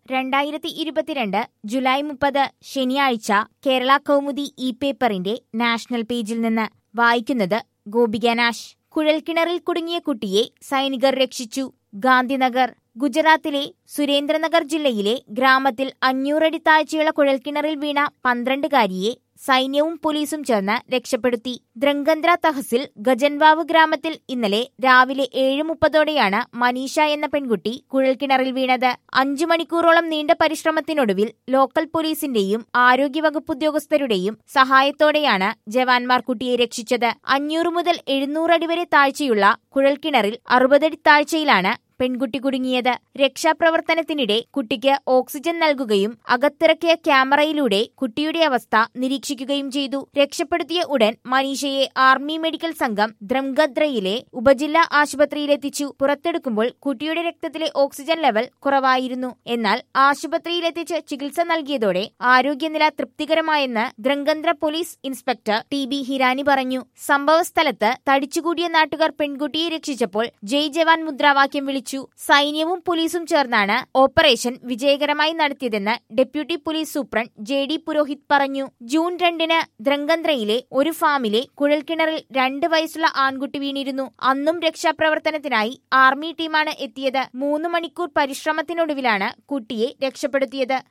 രണ്ടായിരത്തി ഇരുപത്തിരണ്ട് ജൂലൈ മുപ്പത് ശനിയാഴ്ച കേരള കൗമുദി ഇ പേപ്പറിന്റെ നാഷണൽ പേജിൽ നിന്ന് വായിക്കുന്നത് ഗോപിക നാഷ് കുഴൽക്കിണറിൽ കുടുങ്ങിയ കുട്ടിയെ സൈനികർ രക്ഷിച്ചു ഗാന്ധിനഗർ ഗുജറാത്തിലെ സുരേന്ദ്രനഗർ ജില്ലയിലെ ഗ്രാമത്തിൽ അഞ്ഞൂറടി താഴ്ചയുള്ള കുഴൽക്കിണറിൽ വീണ പന്ത്രണ്ടുകാരിയെ സൈന്യവും പോലീസും ചേർന്ന് രക്ഷപ്പെടുത്തി ദ്രങ്കന്ദ്ര തഹസിൽ ഗജൻവാവ് ഗ്രാമത്തിൽ ഇന്നലെ രാവിലെ ഏഴ് മുപ്പതോടെയാണ് മനീഷ എന്ന പെൺകുട്ടി കുഴൽക്കിണറിൽ വീണത് അഞ്ചു മണിക്കൂറോളം നീണ്ട പരിശ്രമത്തിനൊടുവിൽ ലോക്കൽ പോലീസിന്റെയും ആരോഗ്യവകുപ്പ് ഉദ്യോഗസ്ഥരുടെയും സഹായത്തോടെയാണ് ജവാന്മാർ കുട്ടിയെ രക്ഷിച്ചത് അഞ്ഞൂറ് മുതൽ എഴുന്നൂറ് അടി വരെ താഴ്ചയുള്ള കുഴൽക്കിണറിൽ അറുപതടി താഴ്ചയിലാണ് പെൺകുട്ടി കുടുങ്ങിയത് രക്ഷാപ്രവർത്തനത്തിനിടെ കുട്ടിക്ക് ഓക്സിജൻ നൽകുകയും അകത്തിറക്കിയ ക്യാമറയിലൂടെ കുട്ടിയുടെ അവസ്ഥ നിരീക്ഷിക്കുകയും ചെയ്തു രക്ഷപ്പെടുത്തിയ ഉടൻ മനീഷയെ ആർമി മെഡിക്കൽ സംഘം ദ്രംഗദ്രയിലെ ഉപജില്ലാ ആശുപത്രിയിലെത്തിച്ചു പുറത്തെടുക്കുമ്പോൾ കുട്ടിയുടെ രക്തത്തിലെ ഓക്സിജൻ ലെവൽ കുറവായിരുന്നു എന്നാൽ ആശുപത്രിയിലെത്തിച്ച് ചികിത്സ നൽകിയതോടെ ആരോഗ്യനില തൃപ്തികരമായെന്ന് Dhrangadhra police inspector T B Hirani പറഞ്ഞു സംഭവസ്ഥലത്ത് തടിച്ചുകൂടിയ നാട്ടുകാർ പെൺകുട്ടിയെ രക്ഷിച്ചപ്പോൾ ജയ് ജവാൻ മുദ്രാവാക്യം വിളിച്ചു സൈന്യവും പോലീസും ചേർന്നാണ് ഓപ്പറേഷൻ വിജയകരമായി നടത്തിയതെന്ന് deputy police superintendent J D Purohit പറഞ്ഞു ജൂൺ രണ്ടിന് ദ്രങ്കന്ദ്രയിലെ ഒരു ഫാമിലെ കുഴൽക്കിണറിൽ രണ്ട് വയസ്സുള്ള ആൺകുട്ടി വീണിരുന്നു അന്നും രക്ഷാപ്രവർത്തനത്തിനായി ആർമി ടീമാണ് എത്തിയത് മൂന്ന് മണിക്കൂർ പരിശ്രമത്തിനൊടുവിലാണ് കുട്ടിയെ രക്ഷപ്പെടുത്തിയത്